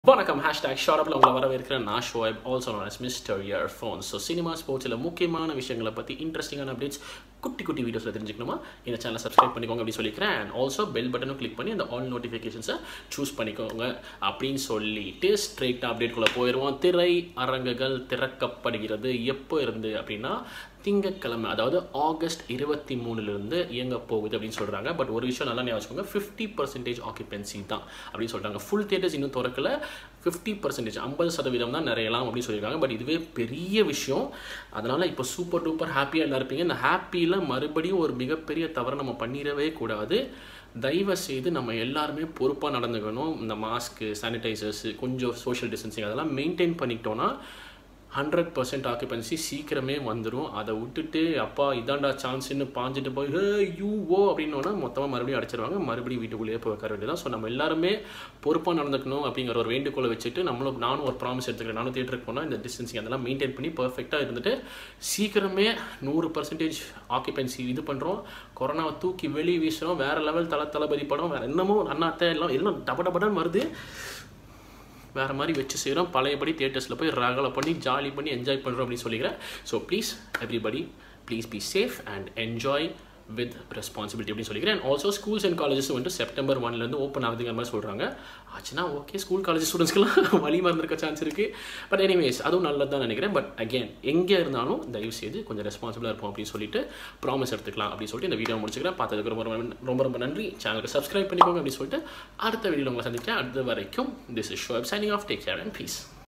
வணக்கம் ஹேஷ்டாக் ஷார்ப்பில் உங்களை வரவேற்கிறேன் நான் ஷோயப் ஆல்சோ நான் mister ear phone so cinema ஸ்போர்ட்ஸில் முக்கியமான விஷயங்களை பற்றி இன்ட்ரெஸ்டிங்கான அப்டேட்ஸ் குட்டி குட்டி வீடியோஸில் தெரிஞ்சுக்கணுமா இந்த சேனலை சப்ஸ்கிரைப் பண்ணிக்கோங்க அப்படி சொல்லிக்கிறேன் அண்ட் ஆல்சோ பெல் பட்டனும் கிளிக் பண்ணி அந்த ஆல் நோட்டிஃபிகேஷன்ஸை சூஸ் பண்ணிக்கோங்க அப்படின்னு சொல்லிட்டு ஸ்ட்ரெயிட்டாக அப்டேட்குள்ளே போயிடுவோம் திரை அரங்குகள் திறக்கப்படுகிறது எப்போ இருந்து அப்படின்னா திங்கட்கிழமை அதாவது ஆகஸ்ட் இருபத்தி மூணுலேருந்து இயங்க போகுது அப்படின்னு சொல்கிறாங்க பட் ஒரு விஷயம் நல்லா ஞாபகம் வச்சுக்கோங்க ஃபிஃப்டி பர்சன்டேஜ் ஆக்குபென்சி தான் அப்படின்னு சொல்கிறாங்க ஃபுல் தியேட்டர்ஸ் இன்னும் திறக்கல ஃபிஃப்டி பர்சன்டேஜ் ஐம்பது சதவீதம் தான் நிறையலாம் அப்படின்னு சொல்லியிருக்காங்க பட் இதுவே பெரிய விஷயம் அதனால் இப்போ சூப்பர் டூப்பர் ஹாப்பியாக எல்லாம் இருப்பீங்க இந்த ஹாப்பியில் மறுபடியும் ஒரு மிகப்பெரிய தவறை நம்ம பண்ணிடவே கூடாது தயவு செய்து நம்ம எல்லாருமே பொறுப்பாக நடந்துக்கணும் இந்த மாஸ்க்கு சானிடைசர்ஸ் கொஞ்சம் சோஷியல் டிஸ்டன்சிங் அதெல்லாம் மெயின்டைன் பண்ணிக்கிட்டோன்னா ஹண்ட்ரட் பர்சன்ட் ஆக்குபென்சி சீக்கிரமே வந்துடும் அதை விட்டுட்டு அப்பா இதாண்டா சான்ஸ்னு பாஞ்சிட்டு போய் ஹே யூ ஓ அப்படின்னோன்னா மொத்தமாக மறுபடியும் அடைச்சிருவாங்க மறுபடியும் வீட்டுக்குள்ளேயே போய் உட்கார வேண்டியதான் ஸோ நம்ம எல்லாருமே பொறுப்பாக நடந்துக்கணும் அப்படிங்கிற ஒரு வேண்டுகோளை வச்சுட்டு நம்மளும் நானும் ஒரு ப்ராமிஸ் எடுத்துக்கிறேன் நானும் தேட்டருக்கு போனால் இந்த டிஸ்டன்சிங் அதெல்லாம் மெயின்டைன் பண்ணி பர்ஃபெக்டாக இருந்துட்டு சீக்கிரமே நூறு பர்சன்டேஜ் ஆக்குபென்சி இது பண்ணுறோம் கொரோனாவை தூக்கி வெளியே வீசுகிறோம் வேறு லெவல் தல தளபதி படம் வேறு என்னமோ அண்ணாத்த எல்லாம் எல்லாம் டப டபடன்னு வருது வேறு மாதிரி வச்சு செய்கிறோம் பழையபடி தியேட்டர்ஸில் போய் ரகலை பண்ணி ஜாலி பண்ணி என்ஜாய் பண்ணுறோம் அப்படின்னு சொல்லிக்கிறேன் so please everybody please be safe and enjoy with responsibility அப்படின்னு சொல்லிக்கிறேன் and also schools and colleges வந்துட்டு செப்டம்பர் ஒன்லேருந்து ஓப்பன் ஆகுதுங்கிற மாதிரி சொல்கிறாங்க ஆச்சுன்னா ஓகே ஸ்கூல் காலேஜ் ஸ்டூடெண்ட்ஸ்க்குலாம் வழி மறந்துருக்க சான்ஸ் இருக்குது பட் எனிவேஸ் அதுவும் நல்லது தான் நினைக்கிறேன் பட் அகேன் எங்கே இருந்தாலும் தயவு செய்து கொஞ்சம் ரெஸ்பான்சிபிளாக இருப்போம் அப்படின்னு சொல்லிட்டு ப்ராமிஸ் எடுத்துக்கலாம் அப்படின்னு சொல்லிட்டு இந்த வீடியோ முடிச்சுக்கிறேன் பார்த்ததுக்கு ரொம்ப ரொம்ப ரொம்ப ரொம்ப நன்றி சேனலுக்கு சப்ஸ்கிரைப் பண்ணிக்கோங்க அப்படின்னு சொல்லிட்டு அடுத்த வீடியோவில் உங்களை சந்திக்கிறேன் அடுத்த வரைக்கும் this is show signing off take care and please